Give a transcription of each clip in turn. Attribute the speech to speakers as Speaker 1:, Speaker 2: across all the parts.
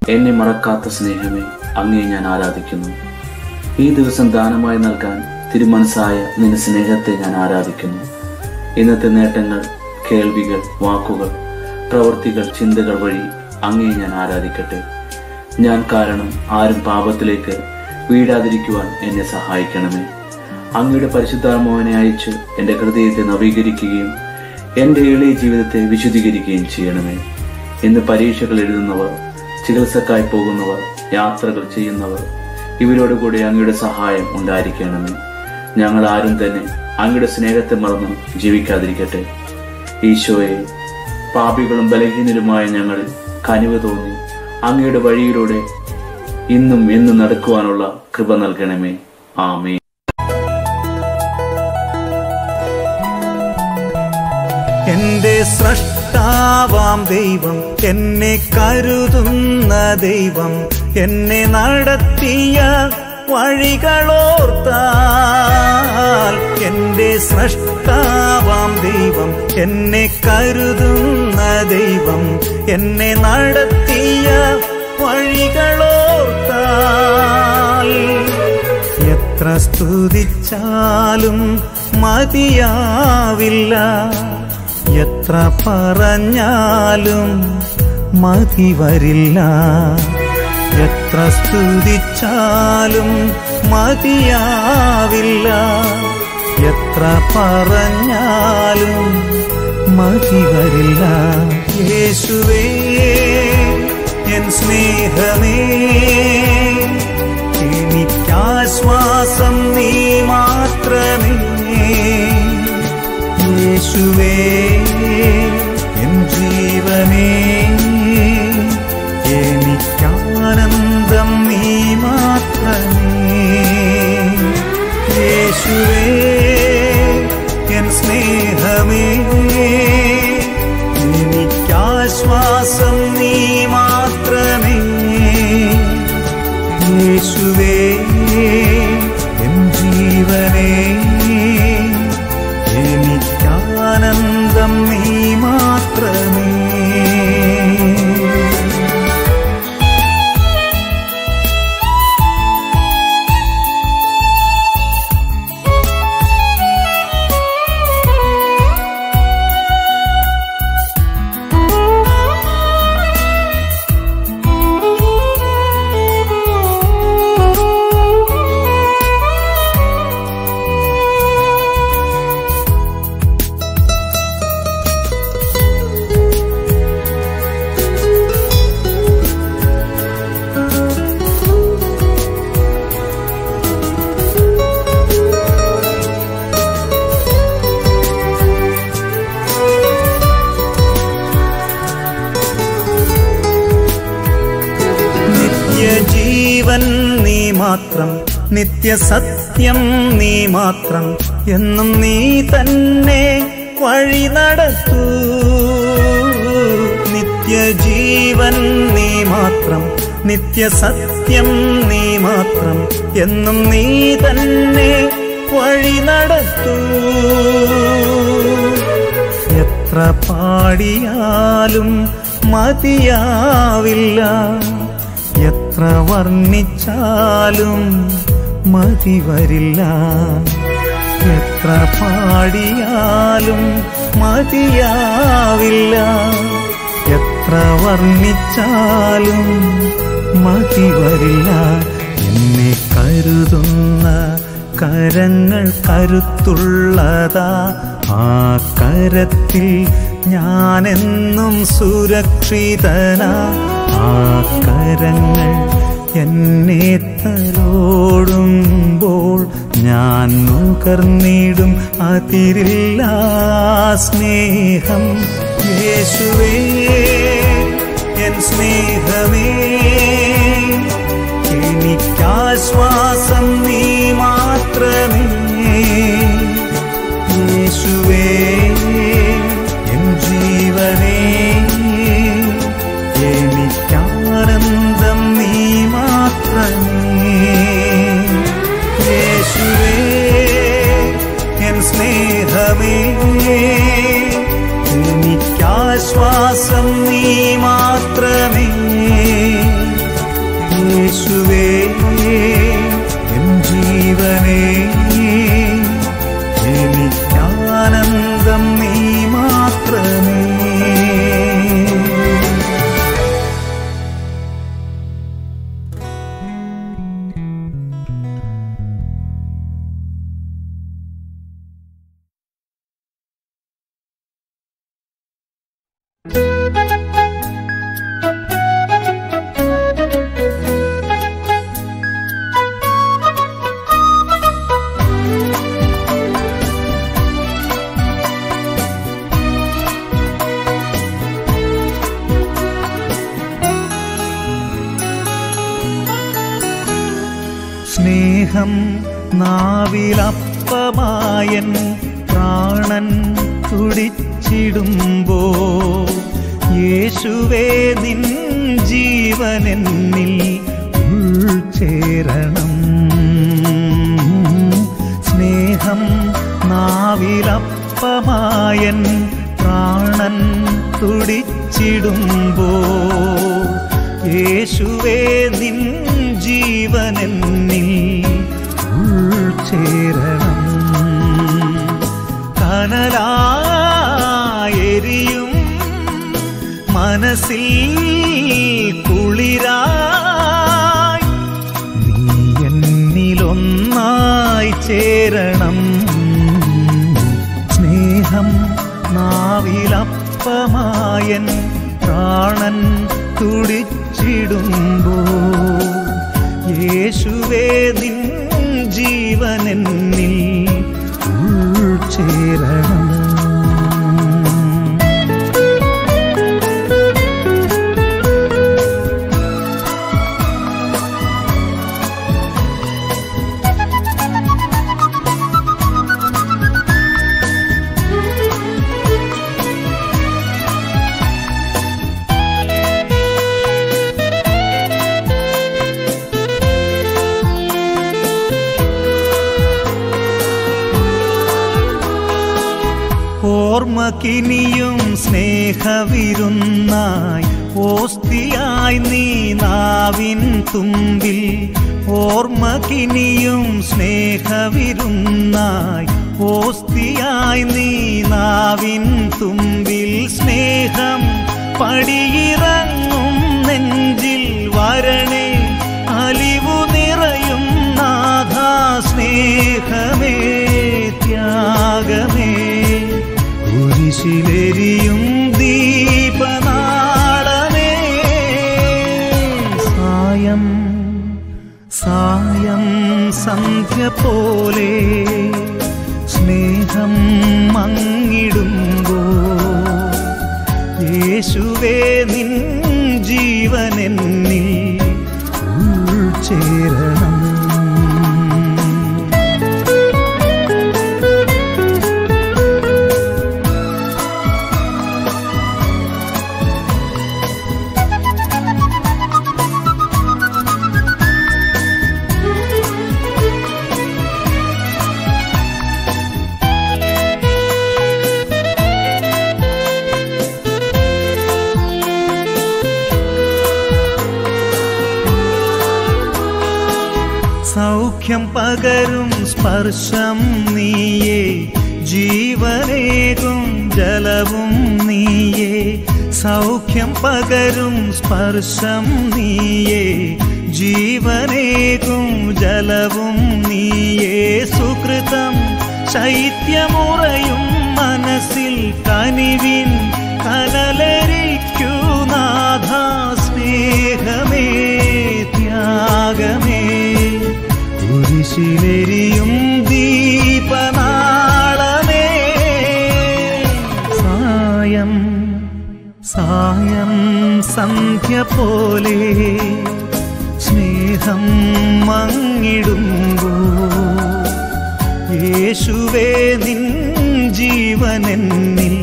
Speaker 1: എന്നെ മറക്കാത്ത സ്നേഹമേ അങ്ങേ ഞാൻ ആരാധിക്കുന്നു ഈ ദിവസം ദാനമായി നൽകാൻ തിരുമനസായ നിന്റെ സ്നേഹത്തെ ഞാൻ ആരാധിക്കുന്നു ഇന്നത്തെ നേട്ടങ്ങൾ കേൾവികൾ വാക്കുകൾ പ്രവൃത്തികൾ ചിന്തകൾ വഴി അങ്ങേ ഞാൻ ആരാധിക്കട്ടെ ഞാൻ കാരണം ആരും പാപത്തിലേക്ക് വീഴാതിരിക്കുവാൻ എന്നെ സഹായിക്കണമേ അങ്ങയുടെ പരിശുദ്ധാത്മാവിനെ അയച്ച് എൻ്റെ ഹൃദയത്തെ നവീകരിക്കുകയും എൻ്റെ എളിയ ജീവിതത്തെ വിശുദ്ധീകരിക്കുകയും ചെയ്യണമേ ഇന്ന് പരീക്ഷകൾ എഴുതുന്നവർ ചികിത്സക്കായി പോകുന്നവർ യാത്രകൾ ചെയ്യുന്നവർ ഇവരോട് കൂടി അങ്ങയുടെ സഹായം ഉണ്ടായിരിക്കണമേ ഞങ്ങൾ ആരും തന്നെ അങ്ങയുടെ സ്നേഹത്തെ മറന്ന് ജീവിക്കാതിരിക്കട്ടെ ഈശോയെ പാപികളും ബലഹീനരുമായ ഞങ്ങളിൽ കനിവ് തോന്നി അങ്ങയുടെ വഴിയിലൂടെ ഇന്നും എന്നും നടക്കുവാനുള്ള കൃപ നൽകണമേ ആമേ
Speaker 2: എന്റെ സ്രഷ്ടാവാം ദൈവം എന്നെ കരുതുന്ന ദൈവം എന്നെ നടത്തിയ വഴികളോർത്താൽ എന്റെ സ്രഷ്ടാവാം ദൈവം എന്നെ കരുതുന്ന ദൈവം എന്നെ നടത്തിയ വഴികളോർത്താൽ എത്ര സ്തുതിച്ചാലും മതിയാവില്ല എത്ര പറഞ്ഞാലും മതി വരില്ല എത്ര സ്തുതിച്ചാലും മതിയാവില്ല എത്ര പറഞ്ഞാലും മതി വരില്ല യേശുവേ എൻ സ്നേഹമേ എനിക്കാശ്വാസം നീ മാത്രമേ യേശുവേ എൻ ജീവനേ എനിക്കാനന്ദം നീ മാത്രമേ യേശുവേ എൻ സ്നേഹമേ എനിക്കാശ്വാസം നീ മാത്രമേ യേശുവേ എൻ ജീവനേ എനിക്കാനന്ദം നീ മാത്രമേ നിത്യജീവൻ നീ മാത്രം നിത്യസത്യം നീ മാത്രം എന്നും നീ തന്നെ വഴി നടത്തൂ നിത്യജീവൻ നീ മാത്രം നിത്യസത്യം നീ മാത്രം എന്നും നീ തന്നെ വഴി നടത്തൂ എത്ര പാടിയാലും മതിയാവില്ല എത്ര വർണ്ണിച്ചാലും മതി വരില്ല എത്ര പാടിയാലും മതിയാവില്ല എത്ര വർണ്ണിച്ചാലും മതി വരില്ല എന്നെ കരുതുന്ന കരങ്ങൾ കരുത്തുള്ളതാ ആ കരത്തിൽ ഞാനെന്നും സുരക്ഷിതനാ ആ കരങ്ങൾ എന്നെ തലോടുമ്പോൾ ഞാൻ നുകർന്നിടും അതിരില്ല സ്നേഹം യേശുവേ എൻ സ്നേഹമേ എനിക്കാശ്വാസം നീ മാത്രമേ യേശുവേ എൻ ജീവനേ എനിക്കാനന്ദം നീ മാത്രമേ യേശുവേ എൻ സ്നേഹമേ എനിക്കാശ്വാസം നീ മാത്രമേ യേശുവേ എൻ ജീവനേ എനിക്കാനന്ദം നീ മാത്രമേ സ്നേഹം നാവിലപ്പമായൻ പ്രാണൻ തുടിച്ചിടുമ്പോ യേശുവേ നിൻ ജീവനെന്നിൽ ഉൾച്ചേരണം സ്നേഹം നാവിലപ്പമായൻ പ്രാണൻ തുടിച്ചിടുമ്പോ യേശുവേ നിൻ ജീവനെന്നിൽ ഉൾച്ചേരണം കനലായെരിയും മനസ്സിൽ കുളിരായി നീ എന്നിലൊന്നായി ചേരണം സ്നേഹം നാവിലപ്പമായൻ പ്രാണൻ തുടിച്ചിടുമ്പോ യേശുവേ നിൻ ജീവനെന്നിൽ ഉൾച്ചേരണം ഓർമ്മക്കിനിയും സ്നേഹവിരുന്നായി ഓസ്തിയായി നീ നാവിൻ തുമ്പിൽ ഓർമ്മക്കിനിയും സ്നേഹവിരുന്നായി ഓസ്തിയായി നീ നാവിൻ തുമ്പിൽ സ്നേഹം പടിയിറങ്ങും നെഞ്ചിൽ വരണേ അലിവു നിറയും നാഥാ സ്നേഹമേ ത്യാഗമേ കുരിശിലെരിയും ദീപനാളമേ സായം സായം സന്ധ്യ പോലെ സ്നേഹം മങ്ങിടുമ്പോ യേശുവേ നിൻ ജീവനെന്നിൽ ഉൾച്ചേരണം സൗഖ്യം പകരും സ്പർശം നീയേ ജീവനേകും ജലവും നീയേ സൗഖ്യം പകരും സ്പർശം നീയേ ജീവനേകും ജലവും നീയേ സുകൃതം ശൈത്യമുറയും മനസ്സിൽ കനിവിൻ കനലരിക്കൂ നാഥ സ്നേഹമേ ത്യാഗമേ കുരിശിലെരിയും ദീപനാളമേ സായം സായം സന്ധ്യ പോലെ സ്നേഹം മങ്ങിടുമ്പോ യേശുവേ നിൻ ജീവനെന്നിൽ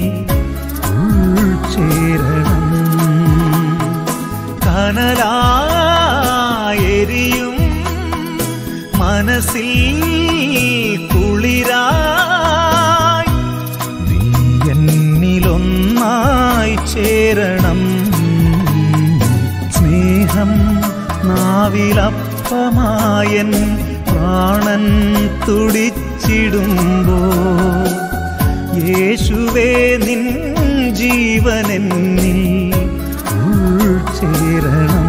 Speaker 2: ഉൾച്ചേരണം കനലായെരിയും മനസ്സിൽ കുളിരായി നീ എന്നിലൊന്നായി ചേരണം സ്നേഹം നാ നാവിലപ്പമായൻ പ്രാണൻ തുടിച്ചിടുമ്പോ യേശുവേ നിൻ ജീവനെന്നിൽ ഉൾച്ചേരണം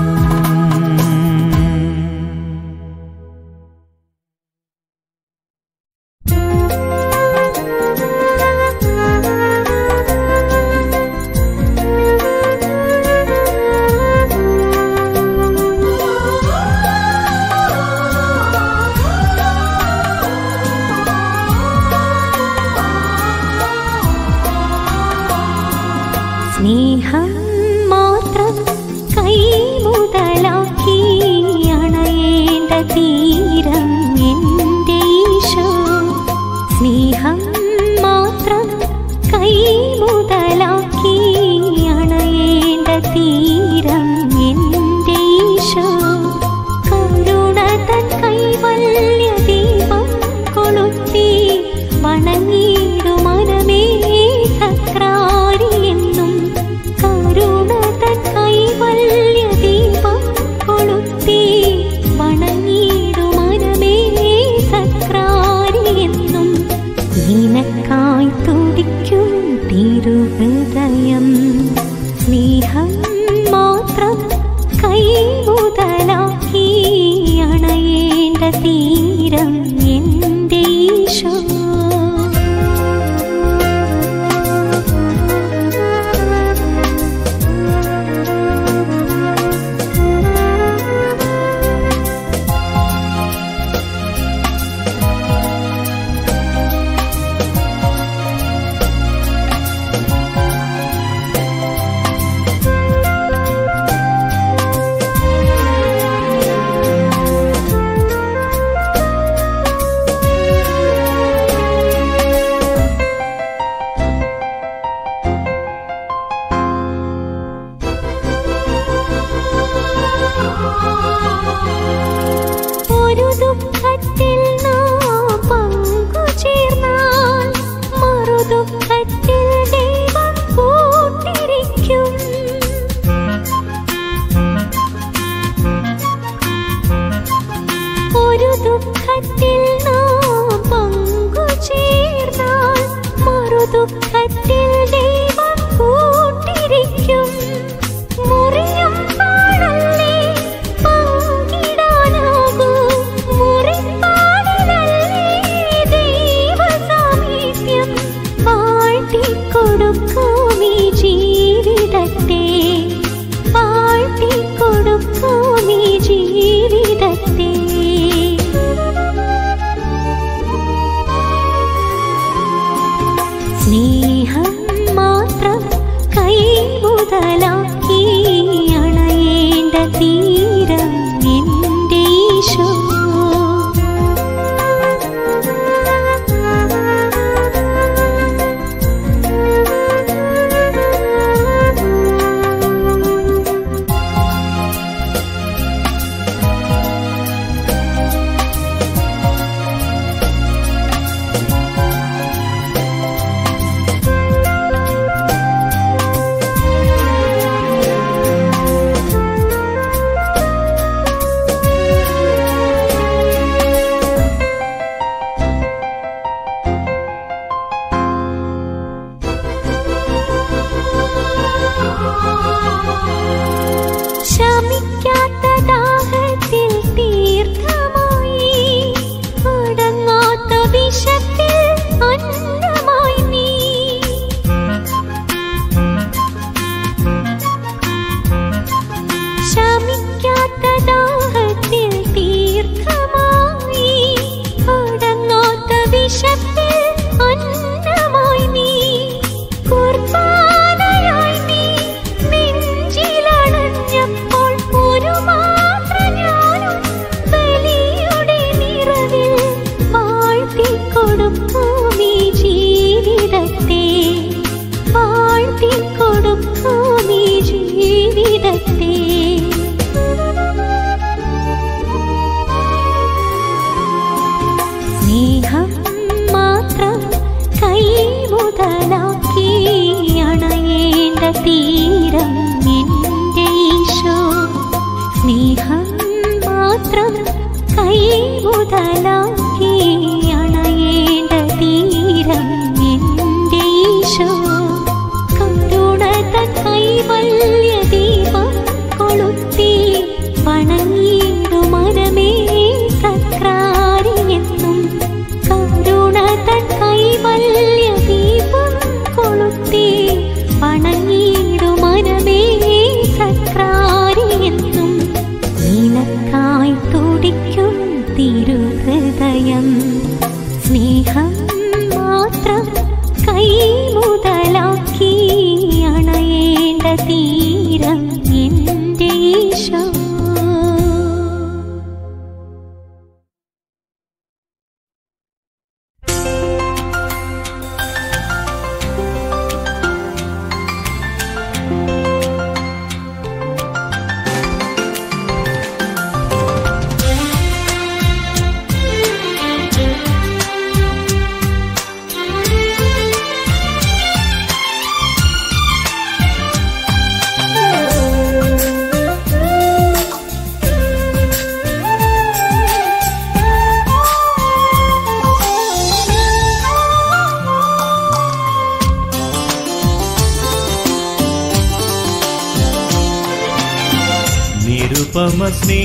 Speaker 3: സ്നേഹം മാത്രം കൈമുതലാക്കി അണയേണ്ട തീരം എൻ്റെ ഈശോ സ്നേഹം മാത്രം കൈമുതലാക്കി അണയേണ്ട തീരം എൻ്റെ ഈശോ കരുണ തൻ കൈവല്യ ദീപം കൊളുത്തി വണങ്ങിയിടും മനമേ സക്രാരി എന്നും കരുണ തൻ കൈവല്യ ദീപം കൊളുത്തി വണങ്ങിയിടും മനമേ സക്രാരി എന്നും നിനക്കായി തുടിക്കും തിരുഹൃദയം സ്നേഹം മാത്രം കൈമുതലാക്കി അണയേണ്ട തീരം എൻ്റെ ഈശോ ഒരു ദുഃഖത്തിൽ നാം പങ്കുചേർന്നാൽ മറുദുഃഖത്തിൽ ദൈവം കൂട്ടിരിക്കും ഒരു ദുഃഖത്തിൽ നാം പങ്കുചേർന്നാൽ മറുദുഃഖത്തിൽ ദൈവം കൂട്ടിരിക്കും മുറിയും പാടല്ലേ പങ്കിടാനാകൂ മുറിപ്പാടിലല്ലേ ദൈവസാമീപ്യം വാഴ്ത്തിക്കൊടുക്കും ഈ ജീവിതത്തെ വാഴ്ത്തിക്കൊടുക്കും ഈ ജീവിതത്തെ സ്നേഹം മാത്രം കൈമുതലാക്കി അണയേണ്ട തീരം എൻ്റെ ഈശോ ശമിക്കാത്ത ദാഹത്തിൽ തീർത്ഥമായി അടങ്ങാത്ത വിശപ്പിൽ അന്നമായി നീ ശമിക്കാത്ത ദാഹത്തിൽ തീർത്ഥമായി അടങ്ങാത്ത വിശപ്പിൽ അന്നമായി നീ കുർബാനയായി നീ നെഞ്ചിലണഞ്ഞപ്പോൾ ഒരു മാത്ര ഞാനും ബലിയുടെ നിറവിൽ വാഴ്ത്തിക്കൊടുക്കും ഈ ജീവിതത്തെ വാഴ്ത്തിക്കൊടുക്കും ഈ ജീവിതത്തെ സ്നേഹം മാത്രം കൈമുതലാക്കി അണയേണ്ട തീരം എൻ്റെ ഈശോ സ്നേഹം മാത്രം കൈ മുതലാക്കി അണയേണ്ട തീരം എന്റെ ഈശോ കരുണ തൻ കൈവല്യ ദീപം കൊളുത്തി വണങ്ങിയിടു മനമേ തക്രാരിയെന്നും കരുണ തൻ കൈവല്യ ദീപം കൊളുത്തി വണങ്ങിയിടു മനമേ തക്രാരിയെന്നും നിനക്കായി തുടിക്കും തിരുഹൃദയം സ്നേഹം മാത്രം കൈ മുതലാക്കി അണയേണ്ട തീരം എന്റെ ഈശോ
Speaker 2: നിരുപമ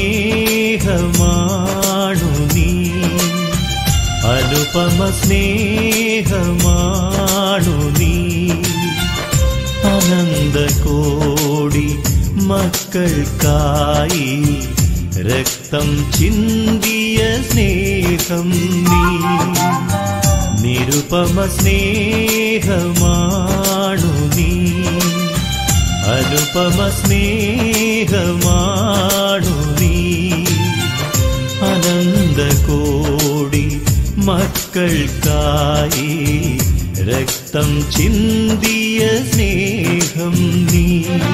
Speaker 2: സ്നേഹമാണു നീ അനുപമ സ്നേഹമാണു നീ അനന്തകോടി മക്കൾക്കായി രക്തം ചിന്തിയ സ്നേഹം നീ നിരുപമ സ്നേഹമാണു നീ അനുപമ സ്നേഹമാണു നീ അനന്തകോടി മക്കൾക്കായി രക്തം ചിന്തിയ സ്നേഹം നീ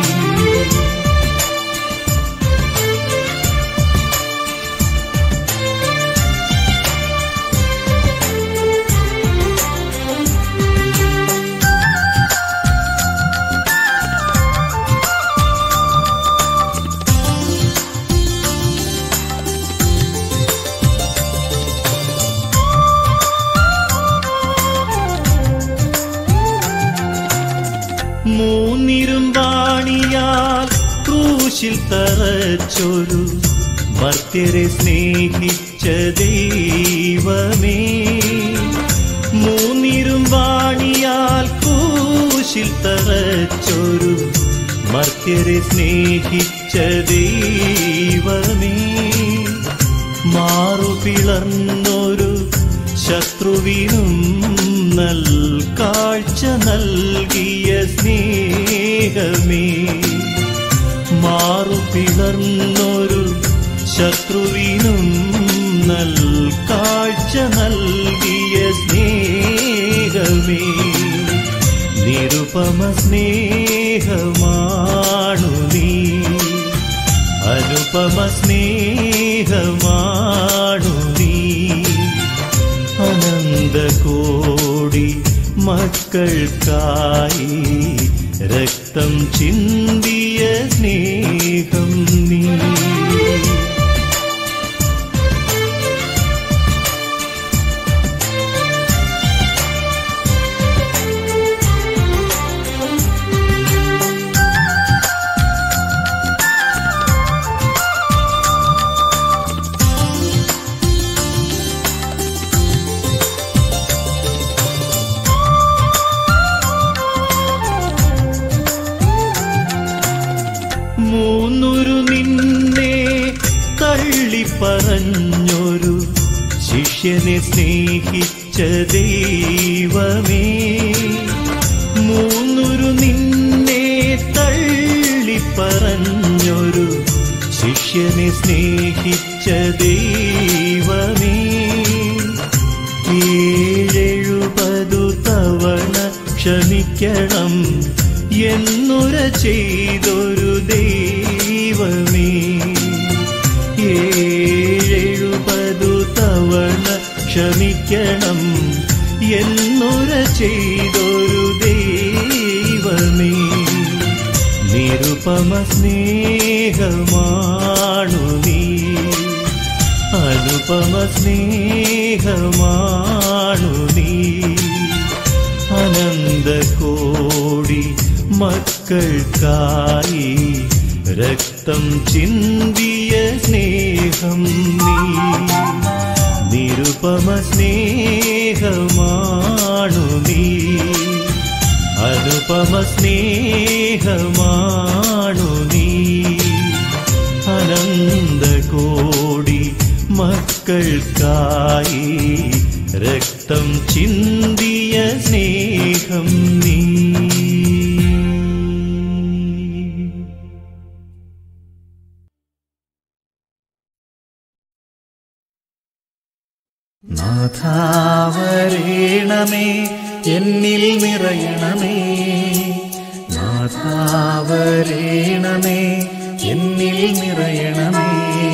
Speaker 2: മൂന്നിരുമ്പാണിയാൽ ക്രൂശിൽ തറച്ചൊരു മർത്യരെ സ്നേഹിച്ച ദൈവമേ മൂന്നിരുമ്പാണിയാൽ ക്രൂശിൽ തറച്ചൊരു മർത്യരെ സ്നേഹിച്ച ദൈവമേ മാറുപിളർന്നൊരു ശത്രുവിനും നൽ കാഴ്ച നൽകിയ സ്നേഹമേ മാറുപിളർന്നൊരു ശത്രുവിനും നൽ കാഴ്ച നൽകിയ സ്നേഹമേ നിരുപമ സ്നേഹമാണു നീ അനുപമ സ്നേഹമാണു നീ അനന്തകോടി മക്കൾക്കായി രക്തം ചിന്തിയ സ്നേഹം നീ മൂന്നൊരു നിന്നെ തള്ളിപ്പറഞ്ഞൊരു ശിഷ്യനെ സ്നേഹിച്ച ദൈവമേ മൂന്നൊരു നിന്നെ തള്ളിപ്പറഞ്ഞൊരു ശിഷ്യനെ സ്നേഹിച്ച ദൈവമേ ഏഴെഴുപതു തവണ ക്ഷമിക്കണം എന്നുര ചെയ്തൊരു ദൈവമേ ഏഴെഴുപതു തവണ ക്ഷമിക്കണം എന്നുര ചെയ്തൊരു ദൈവമേ നിരുപമ സ്നേഹമാണു നീ അനുപമ സ്നേഹമാണു നീ അനന്തകോടി മക്കൾക്കായി രക്തം ചിന്തിയ സ്നേഹം നീ നിരുപമ സ്നേഹമാണു നീ അനുപമ സ്നേഹമാണു നീ അനന്തകോടി മക്കൾക്കായി രക്തം ചിന്തിയ സ്നേഹം നീ നാഥാവരേണമേ എന്നിൽ നിറയണമേ നാഥാവരേണമേ എന്നിൽ നിറയണമേ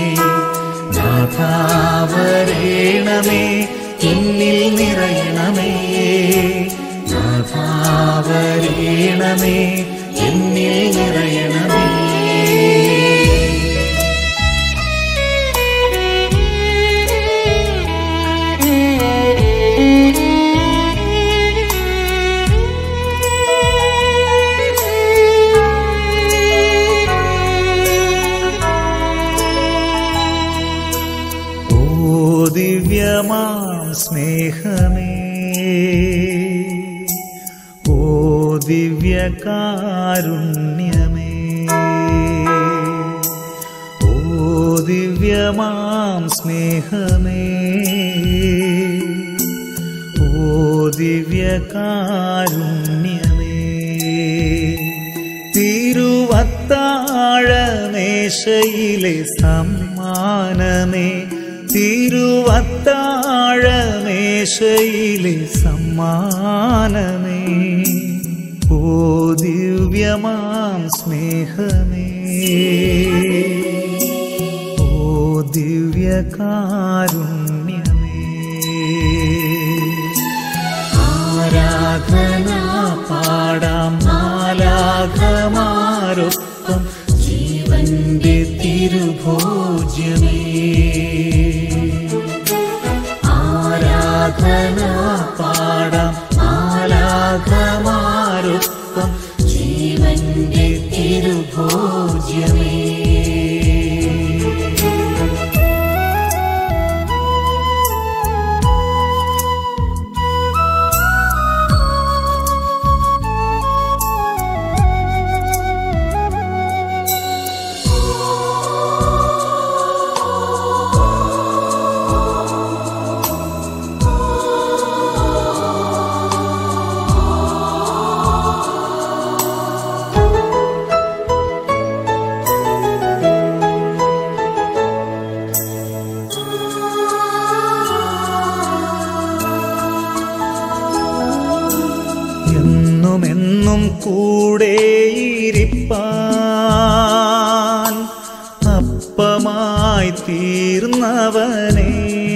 Speaker 2: നാഥാവരേണമേ എന്നിൽ നിറയണമേ നാഥാവരേണമേ എന്നിൽ നിറയണമേ ഓ ദിവ്യമാം സ്നേഹമേ ഓ ദിവ്യകാരുണ്യമേ ഓ ദിവ്യമാം സ്നേഹമേ ഓ ദിവ്യകാരുണ്യമേ തിരുവത്താഴമേശയിലെ സമ്മാനമേ തിരുവത്താഴമേശയിലെ സമ്മാനമേ ഓ ദിവ്യമാം സ്നേഹമേ ഓ ദിവ്യകാരുണ്യമേ ആരാധന പാടാം മാലാഘമാരൊപ്പം ജീവന്റെ തിരുഭോജ്യമേ ആരാധന പാടാം മാലാഘമാരൊപ്പം ജീവന്റെ തിരുഭോജ്യമേ എന്നുമെന്നും കൂടെയിരിപ്പാൻ അപ്പമായി തീർന്നവനേ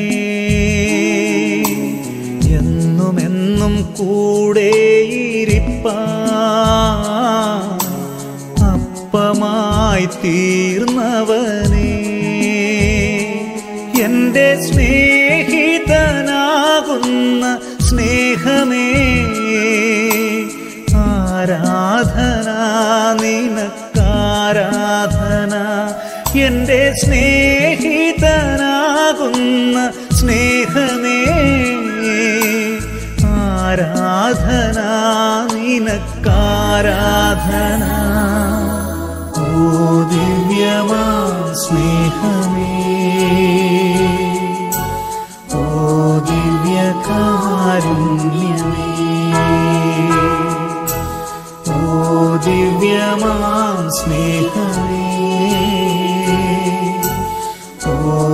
Speaker 2: എന്നുമെന്നും കൂടെയിരിപ്പാൻ അപ്പമായി തീർന്നവനേ എന്റെ സ്നേഹിതനാകുന്ന സ്നേഹമേ ആരാധന നിനക്കാരാധന എന്റെ സ്നേഹിതനാകുന്ന സ്നേഹമേ ആരാധന നിനക്കാരാധന ഓ ദിവ്യമാ സ്നേഹമേ ഓ ദിവ്യകാരുണ്യമേ ഓ ദിവ്യമാം സ്നേഹമേ ഓ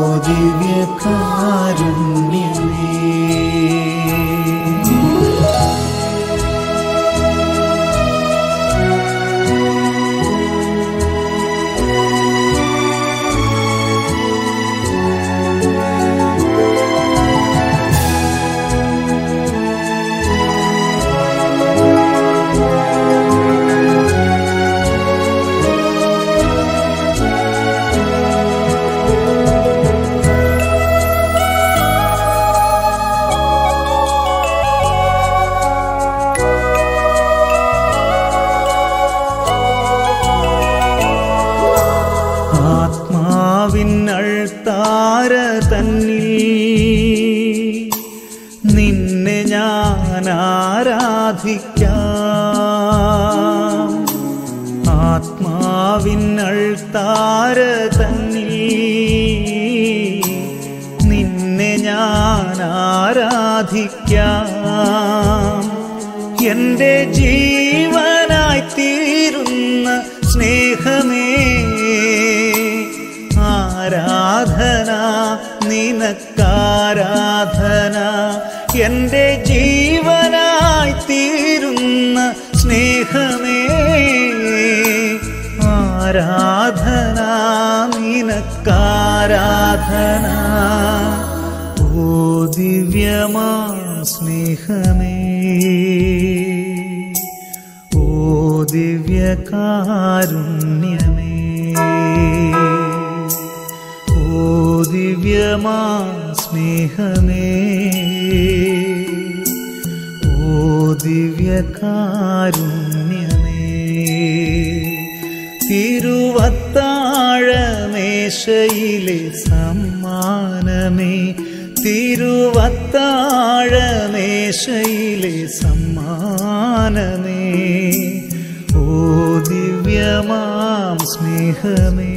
Speaker 2: ദിവ്യകാരുണ്യമേ താര തന്നിൽ നിന്നെ ഞാൻ ആരാധിക്കാം ആത്മാവിനൾ താര തന്നിൽ നിന്നെ ഞാൻ ആരാധിക്കാം എന്റെ ജീവനായി തീരുന്ന സ്നേഹമേ ആരാധന നിനക്കാരാധന എന്റെ ജീവനായി തീരുന്ന സ്നേഹമേ ആരാധന നിനക്കാരാധന ഓ ദിവ്യമാ സ്നേഹമേ ഓ ദിവ്യകാരുണ്യമേ ഓ ദിവ്യമാ സ്നേഹമേ ഓ ദിവ്യകാരുണ്യമേ തിരുവത്താഴമേശയിലെ സമ്മാനമേ തിരുവത്താഴമേശയിലെ സമ്മാനമേ ഓ ദിവ്യമാം സ്നേഹമേ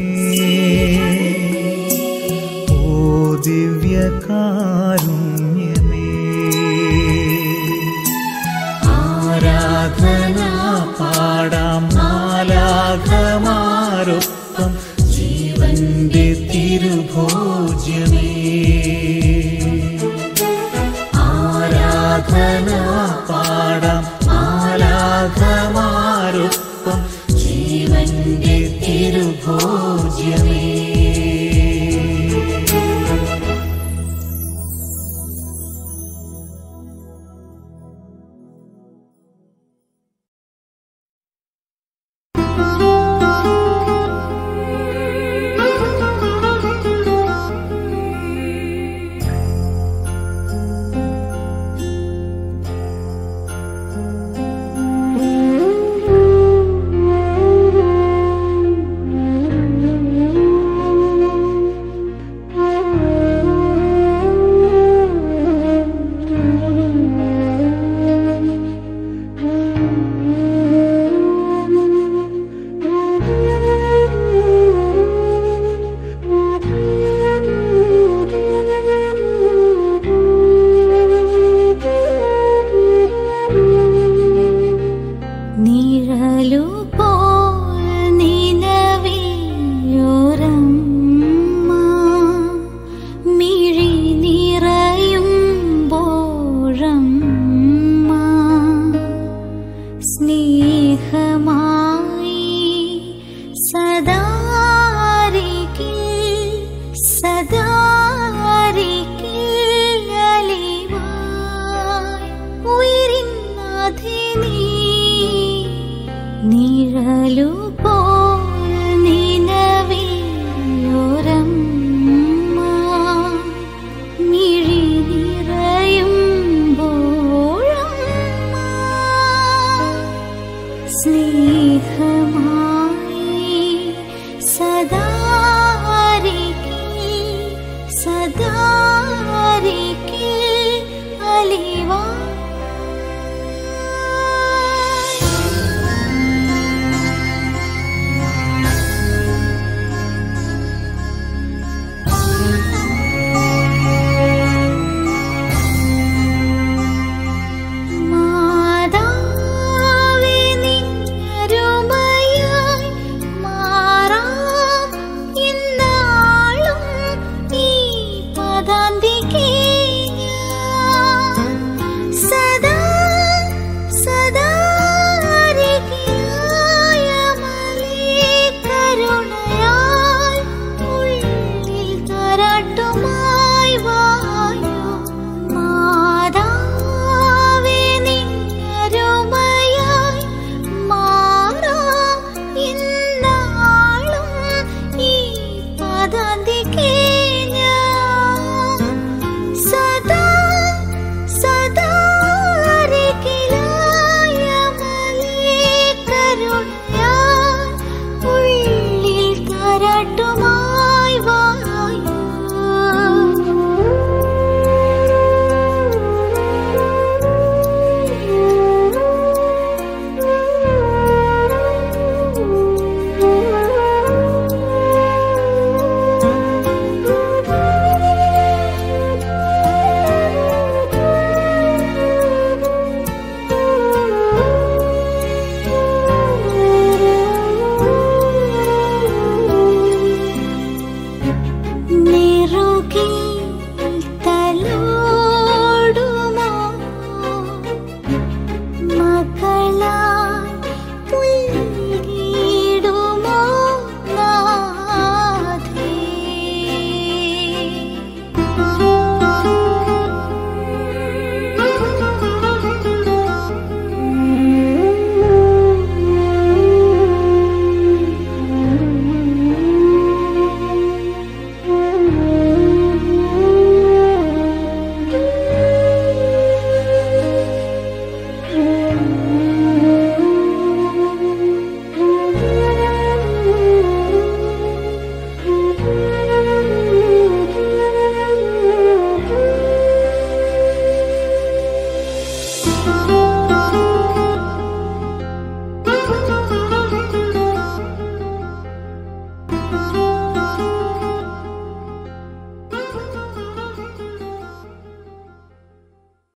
Speaker 2: ഓ ദിവ്യകാരുണ്യമേ ആരാധന പാടാം മാലാഘമാരൊപ്പം ജീവന്റെ തിരുഭോജ്യമേ ആരാധന പാടാം മാലാഘമാരൊപ്പം ജീവന്റെ തിരുഭോജ്യമേ
Speaker 3: നിഴലു പോൽ നിലവിയോരമ്മ മിഴി നിറയുമ്പോഴമ്മ സ്നേഹമായി സദാരികിൽ സദാരികിൽ അലിവായി ഉയരിന്നാഥേ നീ നിഴലു പോൽ നിലവിയോരമ്മ മിഴി നിറയുമ്പോഴമ്മ സ്നേഹമായി സദാരികിൽ സദാരികിൽ അലിവായി മാതാവേ നിന്നരുമയായി മാറാം ഇന്നാളും ഈ പദാന്തികേ ഞാൻ. സദാ സദാ അരികിലായ മലേ കരുണയാൽ ഉള്ളിൽ തരാട്ടുമായി വായോ മാതാവേ നിന്നരുമയായി മാറാം ഇന്നാളും ഈ പദാന്തികേ ഞാൻ. സദാ സദാ അരികിലായ മലേ കരുണയാൽ ഉള്ളിൽ തരാട്ടുമായി